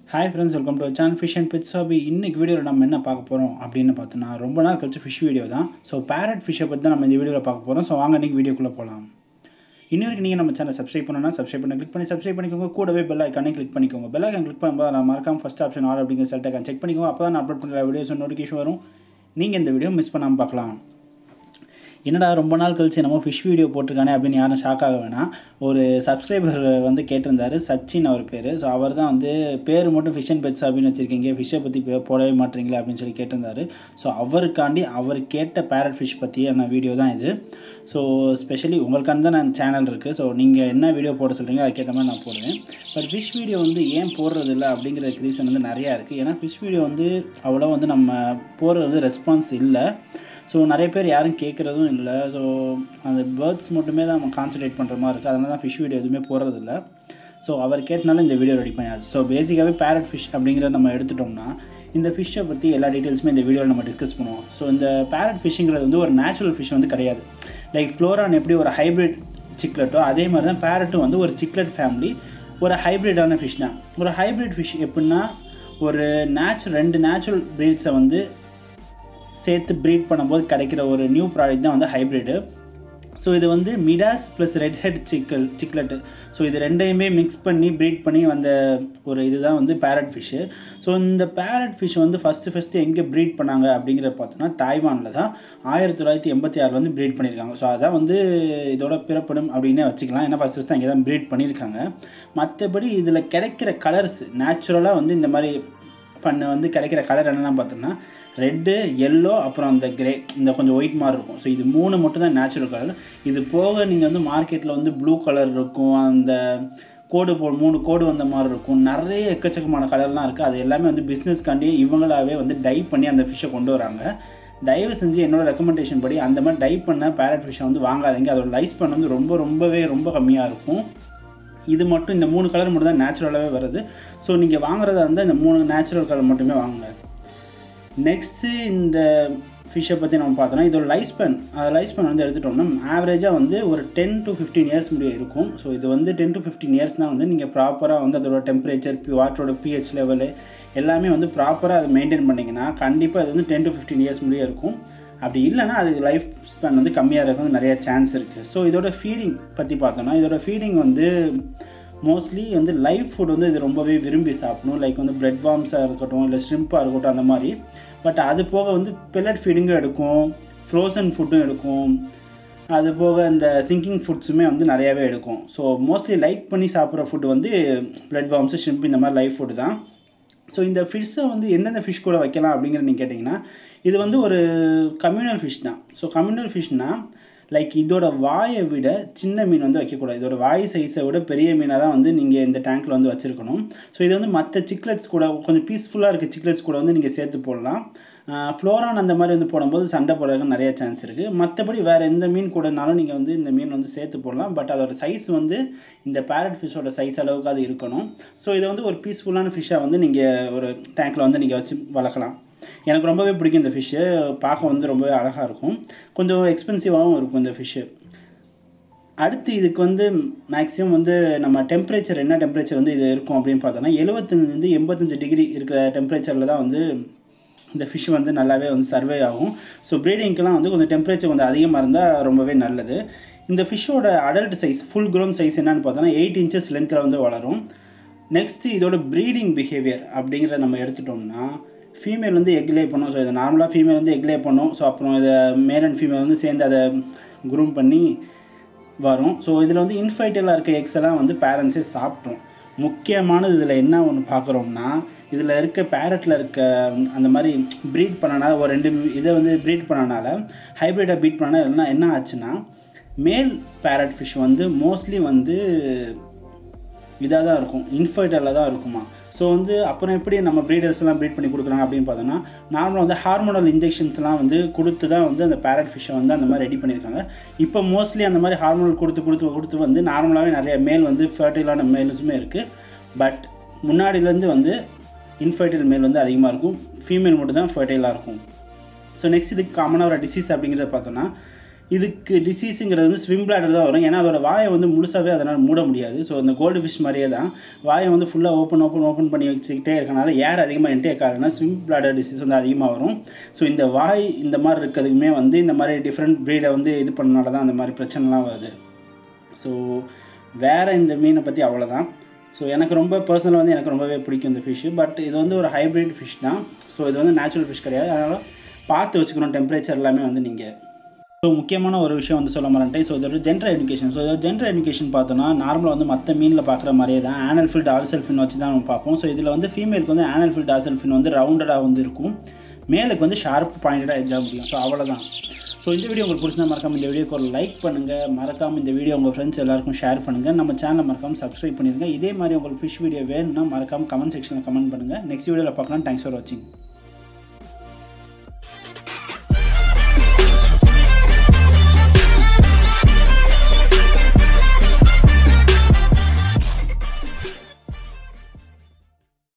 hi friends welcome to channel fish and pets hobby இன்னைக்கு வீடியோவில் நம்ம என்ன பார்க்க போகிறோம் அப்படின்னு பார்த்தோன்னா ரொம்ப நாள் கழிச்சு ஃபிஷ் வீடியோ தான் ஸோ பேரட் ஃபிஷ்ஷை பற்றி தான் நம்ம இந்த வீடியோவில் பார்க்க போகிறோம் ஸோ வாங்க இன்றைக்கி வீடியோக்குள்ளே போகலாம் இன்ன வரைக்கும் நீங்கள் நம்ம சேனல் சப்ஸ்கிரைப் பண்ணணும்னா சப்ஸ்கிரைப் பண்ணி கிளிக் பண்ணி சப்ஸ்கிரைப் பண்ணிக்கோங்க கூடவே பெல் ஐக்கானே கிளிக் பண்ணிக்கோங்க பெல் ஐக்கான் கிளிக் பண்ணும்போது நான் மறக்காம ஃபஸ்ட் ஆப்ஷன் ஆல் அப்படிங்கிற செலக்ட் ஐக்கான் செக் பண்ணிக்கோங்க அப்போ தான் நான் அப்லோட் பண்ணுற வீடியோஸ் நோட்டிஃபிகேஷன் வரும் நீங்கள் இந்த வீடியோ மிஸ் பண்ணாமல் பார்க்கலாம் என்னடா ரொம்ப நாள் கழிச்சு நம்ம ஃபிஷ் வீடியோ போட்டிருக்கானே அப்படின்னு யாரும் ஷாக் ஆக வேணாம் ஒரு சப்ஸ்கிரைபர் வந்து கேட்டிருந்தாரு சச்சின் அவர் பேர் ஸோ அவர் தான் வந்து பேர் மட்டும் ஃபிஷ் அண்ட் பெட்ஸ் அப்படின்னு வச்சுருக்கீங்க ஃபிஷ்ஷை பற்றி போடவே மாட்டீங்களா அப்படின்னு சொல்லி கேட்டிருந்தாரு ஸோ அவருக்காண்டி அவர் கேட்ட பேரட் ஃபிஷ் பற்றியான வீடியோ தான் இது ஸோ ஸ்பெஷலி உங்களுக்கான தான் நான் சேனல் இருக்குது ஸோ நீங்கள் என்ன வீடியோ போட சொல்கிறீங்களோ அதுக்கேற்ற மாதிரி நான் போடுவேன் பட் ஃபிஷ் வீடியோ வந்து ஏன் போடுறது இல்லை அப்படிங்கிறதுக்கு ரீசன் வந்து நிறையா இருக்குது ஏன்னா ஃபிஷ் வீடியோ வந்து அவ்வளோ வந்து நம்ம போடுறது வந்து ரெஸ்பான்ஸ் இல்லை ஸோ நிறைய பேர் யாரும் கேட்குறதும் இல்லை ஸோ அந்த பேர்ட்ஸ் மட்டுமே தான் நம்ம கான்சன்ட்ரேட் பண்ணுற மாதிரி இருக்குது அதனால தான் ஃபிஷ் வீடியோ எதுவுமே போடுறதில்ல ஸோ அவர் கேட்டனால இந்த வீடியோ ரெடி பண்ணியாச்சு ஸோ பேசிக்காகவே பேரட் ஃபிஷ் அப்படிங்கிற நம்ம எடுத்துட்டோம்னா இந்த ஃபிஷ்ஷை பற்றி எல்லா டீட்டெயில்ஸுமே இந்த வீடியோவில் நம்ம டிஸ்கஸ் பண்ணுவோம் ஸோ இந்த பேரட் ஃபிஷ்ஷுங்கிறது வந்து ஒரு நேச்சுரல் ஃபிஷ் வந்து கிடையாது லைக் ஃப்ளோரான் எப்படி ஒரு ஹைப்ரிட் சிக்லெட்டோ அதே மாதிரி தான் பேரட்டும் வந்து ஒரு சிக்லெட் ஃபேமிலி ஒரு ஹைப்ரிடான ஃபிஷ் தான் ஒரு ஹைப்ரிட் ஃபிஷ் எப்படின்னா ஒரு நேச்சுரல் ரெண்டு நேச்சுரல் ப்ரீட்ஸை வந்து சேர்த்து ப்ரீட் பண்ணும்போது கிடைக்கிற ஒரு நியூ ப்ராடக்ட் தான் வந்து ஹைப்ரிடு ஸோ இது வந்து மிடாஸ் ப்ளஸ் ரெட் ஹெட் சிக்கல் சிக்லெட்டு ஸோ இது ரெண்டையுமே மிக்ஸ் பண்ணி ப்ரீட் பண்ணி வந்த ஒரு இதுதான் வந்து பேரட் ஃபிஷ்ஷு ஸோ இந்த பேரட் ஃபிஷ் வந்து ஃபஸ்ட்டு ஃபஸ்ட்டு எங்கே ப்ரீட் பண்ணாங்க அப்படிங்கிற பார்த்தோன்னா தாய்வானில் தான் ஆயிரத்தி தொள்ளாயிரத்தி எண்பத்தி ஆறில் வந்து ப்ரீட் பண்ணியிருக்காங்க ஸோ அதான் வந்து இதோட பிறப்படும் அப்படின்னே வச்சுக்கலாம் ஏன்னா ஃபஸ்ட் ஃபஸ்ட்டு அங்கே தான் ப்ரீட் பண்ணியிருக்காங்க மற்றபடி இதில் கிடைக்கிற கலர்ஸ் நேச்சுரலாக வந்து இந்த மாதிரி பண்ண வந்து கிடைக்கிற கலர் என்னெல்லாம் பார்த்தோம்னா ரெட்டு எல்லோ அப்புறம் அந்த கிரே இந்த கொஞ்சம் ஒயிட் மாதிரி இருக்கும் ஸோ இது மூணு மட்டும் தான் நேச்சுரல் கலர் இது போக நீங்கள் வந்து மார்க்கெட்டில் வந்து ப்ளூ கலர் இருக்கும் அந்த கோடு போ மூணு கோடு வந்த மாதிரி இருக்கும் நிறைய எக்கச்சக்கமான கலர்லாம் இருக்குது அது எல்லாமே வந்து பிஸ்னஸ்க்காண்டி இவங்களாவே வந்து டை பண்ணி அந்த ஃபிஷ்ஷை கொண்டு வராங்க தயவு செஞ்சு என்னோடய ரெக்கமெண்டேஷன் படி அந்த மாதிரி டை பண்ண பேரட் ஃபிஷ்ஷை வந்து வாங்காதீங்க அதோட லைஃப் ஸ்பேன் வந்து ரொம்ப ரொம்பவே ரொம்ப கம்மியாக இருக்கும் இது மட்டும் இந்த மூணு கலர் மட்டும் தான் நேச்சுரலாகவே வருது ஸோ நீங்கள் வாங்குறதா இருந்தால் இந்த மூணு நேச்சுரல் கலர் மட்டுமே வாங்குங்க நெக்ஸ்ட்டு இந்த ஃபிஷ்ஷை பற்றி நம்ம பார்த்தோன்னா இதோட லைஃப் ஸ்பென் அது லைஃப் ஸ்பென் வந்து எடுத்துட்டோம்னா ஆவரேஜாக வந்து ஒரு டென் டு ஃபிஃப்டீன் இயர்ஸ் முடிய இருக்கும் ஸோ இது வந்து டென் டு ஃபிஃப்டீன் இயர்ஸ்னால் வந்து நீங்கள் ப்ராப்பராக வந்து அதோட டெம்பரேச்சர் வாட்டரோட பிஹெச் லெவலு எல்லாமே வந்து ப்ராப்பராக அதை மெயின்டைன் பண்ணிங்கன்னா கண்டிப்பாக அது வந்து டென் டு ஃபிஃப்டீன் இயர்ஸ் முடிய இருக்கும் அப்படி இல்லைனா அது லைஃப் ஸ்பேன் வந்து கம்மியாக இருக்க வந்து நிறைய சான்ஸ் இருக்குது ஸோ இதோட ஃபீடிங் பற்றி பார்த்தோன்னா இதோட ஃபீடிங் வந்து மோஸ்ட்லி வந்து லைஃப் ஃபுட் வந்து இது ரொம்பவே விரும்பி சாப்பிடணும் லைக் வந்து பிரெட் வார்ம்ஸாக இருக்கட்டும் இல்லை ஷ்ரிம்ப்பாக இருக்கட்டும் அந்த மாதிரி பட் அது போக வந்து பெல்லட் ஃபீடிங்கும் எடுக்கும் ஃப்ரோசன் ஃபுட்டும் எடுக்கும் அது போக இந்த சிங்கிங் ஃபுட்ஸுமே வந்து நிறையாவே எடுக்கும் ஸோ மோஸ்ட்லி லைக் பண்ணி சாப்பிட்ற ஃபுட் வந்து பிரெட் வார்ம்ஸு ஷ்ரிம்ப் இந்த மாதிரி லைஃப் ஃபுட் தான் ஸோ இந்த ஃபிஷ்ஷை வந்து எந்தெந்த ஃபிஷ் கூட வைக்கலாம் அப்படிங்கிற நீங்கள் கேட்டிங்கன்னா இது வந்து ஒரு கம்யூனல் ஃபிஷ் தான் ஸோ கம்யூனல் ஃபிஷ்னால் லைக் இதோட வாயை விட சின்ன மீன் வந்து வைக்கக்கூடாது இதோட வாய் சைஸை விட பெரிய மீனாக தான் வந்து நீங்கள் இந்த டேங்க்கில் வந்து வச்சுருக்கணும் ஸோ இது வந்து மற்ற சிக்லெட்ஸ் கூட கொஞ்சம் பீஸ்ஃபுல்லாக இருக்க சிக்லெட்ஸ் கூட வந்து நீங்கள் சேர்த்து போடலாம் ஃப்ளோரான் அந்த மாதிரி வந்து போடும்போது சண்டை போடுறதுக்கு நிறைய சான்ஸ் இருக்குது மற்றபடி வேறு எந்த மீன் கூடனாலும் நீங்கள் வந்து இந்த மீன் வந்து சேர்த்து போடலாம் பட் அதோட சைஸ் வந்து இந்த பேரட் ஃபிஷ்ஷோட சைஸ் அளவுக்கு அது இருக்கணும் ஸோ இதை வந்து ஒரு பீஸ்ஃபுல்லான ஃபிஷ்ஷாக வந்து நீங்கள் ஒரு டேங்க்கில் வந்து நீங்கள் வச்சு வளர்க்கலாம் எனக்கு ரொம்பவே பிடிக்கும் இந்த ஃபிஷ்ஷு பார்க்க வந்து ரொம்பவே அழகாக இருக்கும் கொஞ்சம் எக்ஸ்பென்சிவாகவும் இருக்கும் இந்த ஃபிஷ்ஷு அடுத்து இதுக்கு வந்து மேக்ஸிமம் வந்து நம்ம டெம்பரேச்சர் என்ன டெம்பரேச்சர் வந்து இது இருக்கும் அப்படின்னு பார்த்தோன்னா எழுபத்தஞ்சிலேருந்து எண்பத்தஞ்சு டிகிரி இருக்கிற டெம்பரேச்சரில் தான் வந்து இந்த ஃபிஷ் வந்து நல்லாவே வந்து சர்வே ஆகும் ஸோ ப்ரீடிங்க்கெலாம் வந்து கொஞ்சம் டெம்பரேச்சர் கொஞ்சம் அதிகமாக இருந்தால் ரொம்பவே நல்லது இந்த ஃபிஷ்ஷோட adult size full grown size என்னன்னு பார்த்தோன்னா எயிட் இன்ச்சஸ் லென்த்தில் வந்து வளரும் நெக்ஸ்ட்டு இதோட ப்ரீடிங் பிஹேவியர் அப்படிங்கிறத நம்ம எடுத்துட்டோம்னா ஃபீமேல் வந்து எக் லே பண்ணும் ஸோ இதை நார்மலாக ஃபீமேல் வந்து எக் லே பண்ணும் ஸோ அப்புறம் இதை மேல் அண்ட் ஃபீமேல் வந்து சேர்ந்து அதை க்ரூம் பண்ணி வரும் ஸோ இதில் வந்து இன்ஃபைட்டலாக இருக்க எக்ஸ் எல்லாம் வந்து பேரண்ட்ஸே சாப்பிட்ரும் முக்கியமானது இதில் என்ன ஒன்று பார்க்குறோம்னா இதில் இருக்க பேரட்டில் இருக்க அந்த மாதிரி ப்ரீட் பண்ணனால ஒரு ரெண்டு இதை வந்து ப்ரீட் பண்ணனால ஹைப்ரிட்டாக பீட் பண்ணனால இல்லைன்னா என்ன ஆச்சுன்னா மேல் பேரட் ஃபிஷ் வந்து மோஸ்ட்லி வந்து இதாக தான் இருக்கும் இன்ஃபர்டைலாக தான் இருக்குமா ஸோ வந்து அப்புறம் எப்படி நம்ம ப்ரீடர்ஸ்லாம் ப்ரீட் பண்ணி கொடுக்குறாங்க அப்படின்னு பார்த்தோன்னா நார்மலாக வந்து ஹார்மோனல் இன்ஜெக்ஷன்ஸ்லாம் வந்து கொடுத்து தான் வந்து அந்த பேரட் ஃபிஷ்ஷை வந்து அந்த மாதிரி ரெடி பண்ணியிருக்காங்க இப்போ மோஸ்ட்லி அந்த மாதிரி ஹார்மோனல் கொடுத்து கொடுத்து கொடுத்து வந்து நார்மலாகவே நிறைய மேல் வந்து ஃபர்டைலான மேல்ஸுமே இருக்குது பட் முன்னாடியிலேருந்து வந்து இன்ஃபர்டைல் மேல் வந்து அதிகமாக இருக்கும் ஃபீமேல் மட்டும் தான் ஃபர்டைலாக இருக்கும் ஸோ நெக்ஸ்ட் இதுக்கு காமனாக ஒரு டிசீஸ் அப்படிங்கிறத பார்த்தோன்னா இதுக்கு டிசீஸுங்கிறது வந்து ஸ்விம் பிளாடர் தான் வரும் ஏன்னா அதோட வாயை வந்து முழுசாகவே அதனால் மூட முடியாது ஸோ அந்த கோல்டு ஃபிஷ் மாதிரியே தான் வாயை வந்து ஃபுல்லாக ஓப்பன் ஓப்பன் ஓப்பன் பண்ணி வச்சுக்கிட்டே இருக்கனால ஏர் அதிகமாக என்டே காரணம் ஸ்விம் பிளாடர் டிசீஸ் வந்து அதிகமாக வரும் ஸோ இந்த வாய் இந்த மாதிரி இருக்கிறதுக்குமே வந்து இந்த மாதிரி டிஃப்ரெண்ட் ப்ரீடை வந்து இது பண்ணனால தான் அந்த மாதிரி பிரச்சனைலாம் வருது ஸோ வேறு இந்த மீனை பற்றி அவ்வளோதான் ஸோ எனக்கு ரொம்ப பர்சனலாக வந்து எனக்கு ரொம்பவே பிடிக்கும் இந்த ஃபிஷ்ஷு பட் இது வந்து ஒரு ஹைப்ரிட் ஃபிஷ் தான் ஸோ இது வந்து நேச்சுரல் ஃபிஷ் கிடையாது அதனால் பார்த்து வச்சுக்கணும் டெம்பரேச்சர் எல்லாமே வந்து நீங்கள் ஸோ முக்கியமான ஒரு விஷயம் வந்து சொல்ல மாட்டேன் ஸோ இதோட ஜென்டர் எஜுகேஷன் ஸோ இதோட ஜென்டர் எஜுகேஷன் பார்த்தோன்னா நார்மலாக வந்து மற்ற மீனில் பார்க்குற மாதிரியே தான் ஆனல் ஃபில் டார்சல் ஃபின் வச்சு தான் நம்ம பார்ப்போம் ஸோ இதில் வந்து ஃபீமேலுக்கு வந்து ஆனல் ஃபில் டார்சல் ஃபின் வந்து ரவுண்டடாக வந்து இருக்கும் மேலுக்கு வந்து ஷார்ப் பாயிண்டடாக எஜ்ஜாக முடியும் ஸோ அவ்வளோதான் ஸோ இந்த வீடியோ உங்களுக்கு பிடிச்சா மறக்காம இந்த வீடியோக்கு ஒரு லைக் பண்ணுங்கள் மறக்காமல் இந்த வீடியோ உங்கள் ஃப்ரெண்ட்ஸ் எல்லாருக்கும் ஷேர் பண்ணுங்கள் நம்ம சேனலை மறக்காமல் சப்ஸ்கிரைப் பண்ணிடுங்க இதே மாதிரி உங்களுக்கு ஃபிஷ் வீடியோ வேணும்னா மறக்காமல் கமெண்ட் செக்ஷனில் கமெண்ட் பண்ணுங்கள் நெக்ஸ்ட் வீடியோவில் பார்க்கலாம் தேங்க்ஸ் ஃபார் வாட்சிங்